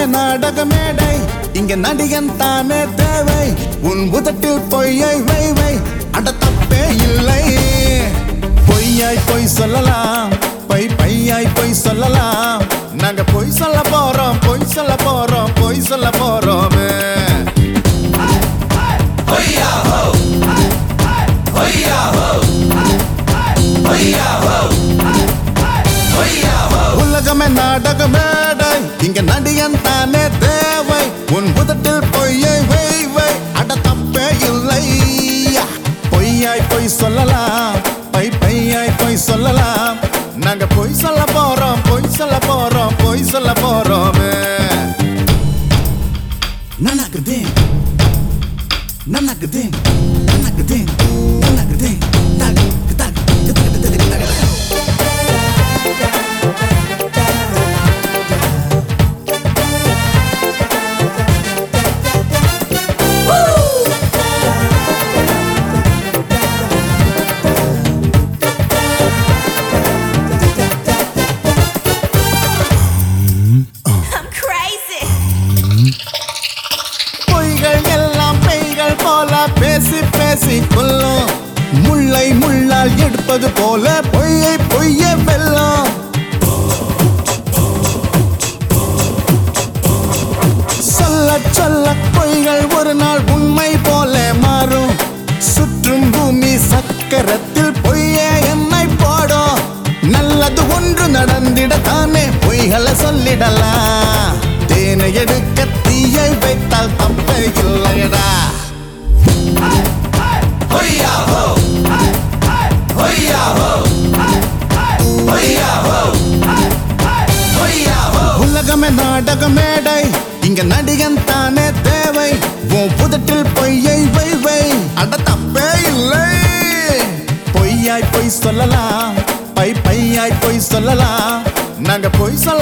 நாடக மேடை இங்க நடிகன் தானே தேவை உன் உதட்டில் பொய்யை வை வை அட தப்பே இல்லை பொய்யாய் பொய் சொல்லலாம் பை பையாய் பொய் சொல்லலாம் நாங்க பொய் சொல்ல போறோம் பொய் சொல்ல போறோம் பொய் சொல்ல போறோமே உலகமே நாடக மேடை இங்க நடிகன் தானே தேவை உன் உதட்டில் பொய்யை வை வை அட தப்பே இல்லை பொய்யாய் பொய் சொல்லலாம் பை பையாய் பொய் சொல்லலாம் நாங்க பொய் சொல்ல போறோம் பொய் சொல்ல போறோம் பொய் சொல்ல போறோமே நனக்குதே நனக்குதே நனக்குதே நனக்குதே தக் தக் தக் தக் தக் தக் I'm crazy. பொய்கள் எல்லாம் பெய்கள் போல பேசி பேசி கொல்லும் முள்ளை முள்ளால் எடுப்பது போல பொய்யை பொய்ய வெல்லும் சொல்ல சொல்ல பொய்கள் ஒரு நாள் உண்மை போல மாறும் சுற்றும் பூமி சக்கரத்தில் பொய்யே என்னை போடும் நல்லது ஒன்று நடந்திட தானே பொய்களை சொல்லிடலாம் தேனை எடுக்க தீயை வைத்தால் தப்பே இல்லையடா உலகமே நாடக மேடை இங்க நடிகன் தானே தேவை உன் புதட்டில் பொய்யை வை வை அட தப்பே இல்லை பொய்யாய் பொய் சொல்லலாம் பை பையாய் பொய் சொல்லலாம் நாங்க பொய் சொல்ல